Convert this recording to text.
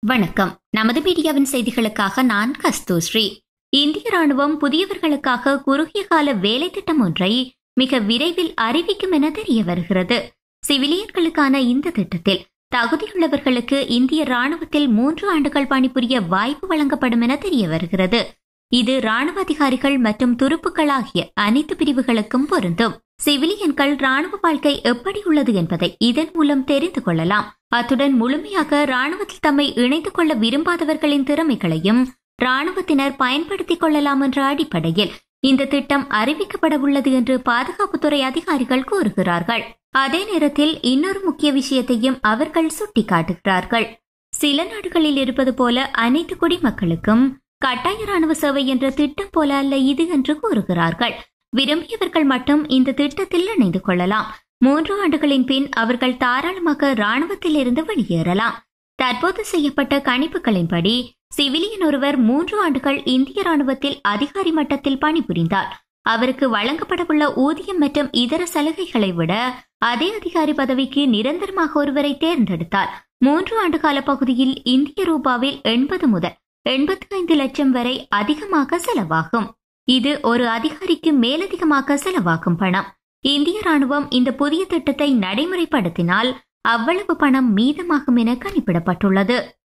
வணக்கம் நமது மீடியாவின் செய்திகளுக்காக நான் கஸ்தூஸ்ரீ இந்திய ராணுவம் புதியவர்களுக்காக குறுகிய கால வேலை திட்டம் ஒன்றை மிக விரைவில் அறிவிக்கும் என தெரிய வருகிறது சிவிலியன்களுக்கான இந்த திட்டத்தில் தகுதியுள்ளவர்களுக்கு இந்திய ராணுவத்தில் மூன்று ஆண்டுகள் பணிபுரிய வாய்ப்பு வழங்கப்படும் என தெரிய வருகிறது இது ராணுவ அதிகாரிகள் மற்றும் துருப்புக்கள் ஆகிய அனைத்து பிரிவுகளுக்கும் பொருந்தும் சிவிலியன்கள் ராணுவ வாழ்க்கை எப்படி உள்ளது என்பதை இதன் மூலம் தெரிந்து கொள்ளலாம் அத்துடன் முழுமையாக ராணுவத்தில் தம்மை இணைத்துக் கொள்ள விரும்பாதவர்களின் திறமைகளையும் ராணுவத்தினர் பயன்படுத்திக் கொள்ளலாம் என்ற அடிப்படையில் இந்த திட்டம் அறிவிக்கப்பட உள்ளது என்று பாதுகாப்புத்துறை அதிகாரிகள் கூறுகிறார்கள் அதே நேரத்தில் இன்னொரு முக்கிய விஷயத்தையும் அவர்கள் சுட்டிக்காட்டுகிறார்கள் சில நாடுகளில் இருப்பது போல அனைத்து குடிமக்களுக்கும் கட்டாய ராணுவ சேவை என்ற திட்டம் போல அல்ல இது என்று கூறுகிறார்கள் விரும்பியவர்கள் மட்டும் இந்த திட்டத்தில் இணைந்து கொள்ளலாம் மூன்று ஆண்டுகளின் பின் அவர்கள் தாராளமாக ராணுவத்தில் இருந்து வெளியேறலாம் தற்போது செய்யப்பட்ட கணிப்புகளின்படி சிவிலியன் ஒருவர் மூன்று ஆண்டுகள் இந்திய ராணுவத்தில் அதிகாரி மட்டத்தில் பணிபுரிந்தால் அவருக்கு வழங்கப்படவுள்ள ஊதியம் மற்றும் இதர சலுகைகளை விட அதே அதிகாரி பதவிக்கு நிரந்தரமாக ஒருவரை தேர்ந்தெடுத்தால் மூன்று ஆண்டு கால பகுதியில் இந்திய ரூபாவில் எண்பது முதல் எண்பத்தி ஐந்து லட்சம் வரை அதிகமாக செலவாகும் இது ஒரு அதிகாரிக்கு மேலதிகமாக செலவாகும் பணம் இந்திய ராணுவம் இந்த புதிய திட்டத்தை நடைமுறைப்படுத்தினால் அவ்வளவு பணம் மீதமாகும் என கணிப்பிடப்பட்டுள்ளது